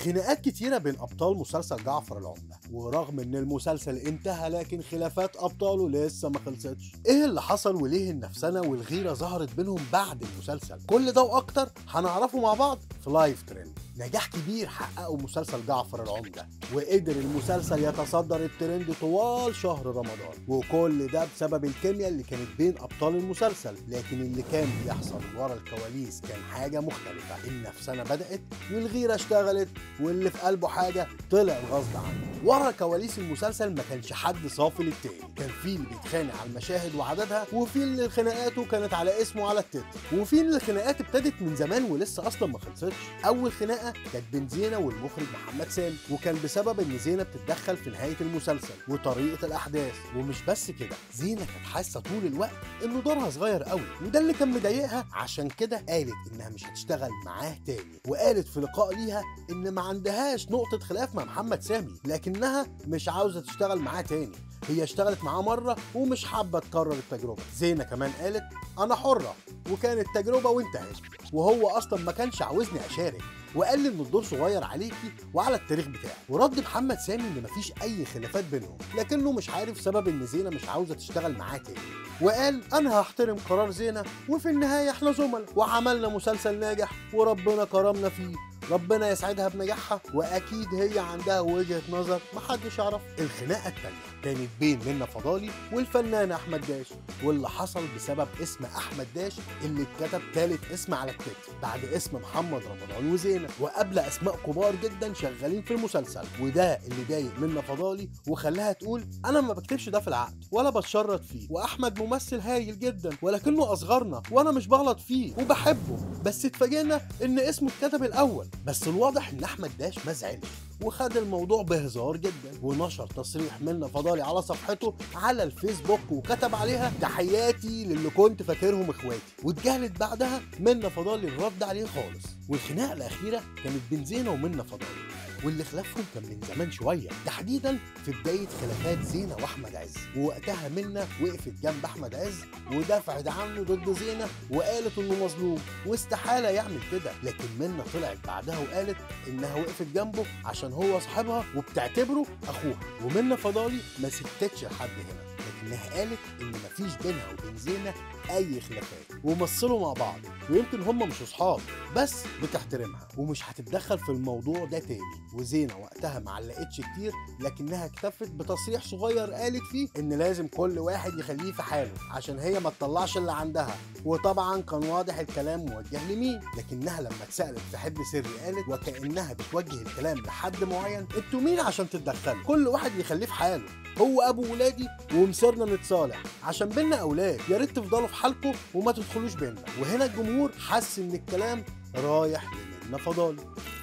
خناقات كتيرة بين أبطال مسلسل جعفر العمدة ورغم إن المسلسل انتهى لكن خلافات أبطاله لسه ما خلصتش إيه اللي حصل وليه النفسنة والغيرة ظهرت بينهم بعد المسلسل كل ده وأكتر هنعرفه مع بعض في لايف ترند نجاح كبير حققه مسلسل جعفر العمدة وقدر المسلسل يتصدر الترند طوال شهر رمضان وكل ده بسبب الكيمياء اللي كانت بين أبطال المسلسل لكن اللي كان بيحصل ورا الكواليس كان حاجة مختلفة النفسنة بدأت والغيرة اشتغلت واللي في قلبه حاجة طلع غصب عنه ورا كواليس المسلسل ما كانش حد صافي للتاني كان في اللي بيتخانق على المشاهد وعددها وفي اللي خناقاته كانت على اسمه على التتر وفي اللي الخناقات ابتدت من زمان ولسه اصلا ما خلصتش اول خناقه كانت بين زينه والمخرج محمد سامي وكان بسبب ان زينه بتتدخل في نهايه المسلسل وطريقه الاحداث ومش بس كده زينه كانت حاسه طول الوقت انه دورها صغير قوي وده اللي كان مضايقها عشان كده قالت انها مش هتشتغل معاه تاني وقالت في لقاء ليها ان ما عندهاش نقطه خلاف مع محمد سامي لكنها مش عاوزه تشتغل معاه تاني هي اشتغلت معاه مره ومش حابه تكرر التجربه زينه كمان قالت انا حره وكانت تجربه وانتهت وهو اصلا ما كانش عاوزني اشارك وقال لي ان الدور صغير عليكي وعلى التاريخ بتاعي ورد محمد سامي ان مفيش اي خلافات بينهم لكنه مش عارف سبب ان زينه مش عاوزه تشتغل معاه تاني وقال انا هحترم قرار زينه وفي النهايه احنا زملاء وعملنا مسلسل ناجح وربنا كرمنا فيه ربنا يسعدها بنجاحها واكيد هي عندها وجهه نظر محدش يعرف الخناقه التانيه كانت بين منى فضالي والفنان احمد داش واللي حصل بسبب اسم احمد داش اللي اتكتب تالت اسم على التتر بعد اسم محمد رمضان وزينه وقبل اسماء كبار جدا شغالين في المسلسل وده اللي ضايق منى فضالي وخلاها تقول انا ما بكتبش ده في العقد ولا بتشرط فيه واحمد ممثل هايل جدا ولكنه اصغرنا وانا مش بغلط فيه وبحبه بس اتفاجئنا ان اسمه اتكتب الاول بس الواضح ان احمد داش ما زعلش وخد الموضوع بهزار جدا ونشر تصريح منى فضالي على صفحته على الفيسبوك وكتب عليها تحياتي للي كنت فاكرهم اخواتي واتجاهلت بعدها منى فضالي الرد عليه خالص والخناقه الاخيره كانت بين زينه ومنى فضالي واللي خلافهم كان من زمان شويه تحديدا في بدايه خلافات زينه واحمد عز ووقتها منى وقفت جنب احمد عز ودافعت عنه ضد زينه وقالت انه مظلوم واستحاله يعمل كده لكن منى طلعت بعدها وقالت انها وقفت جنبه عشان هو صاحبها وبتعتبره اخوها ومنى فضالي ما سكتتش لحد هنا لكنها قالت ان مفيش بينها وبين زينه اي خلافات ومثلوا مع بعض ويمكن هم مش اصحاب بس بتحترمها ومش هتتدخل في الموضوع ده تاني وزينه وقتها ما علقتش كتير لكنها اكتفت بتصريح صغير قالت فيه ان لازم كل واحد يخليه في حاله عشان هي ما تطلعش اللي عندها وطبعا كان واضح الكلام موجه لمين لكنها لما اتسالت في حد سري قالت وكانها بتوجه الكلام لحد معين انتوا مين عشان تتدخلوا كل واحد يخليه في حاله هو ابو ولادي ومصرنا نتصالح عشان بينا اولاد يا ريت تفضلوا في حالكم وما تدخلوش بينا وهنا الجمهور حس ان الكلام رايح لمنى فضالي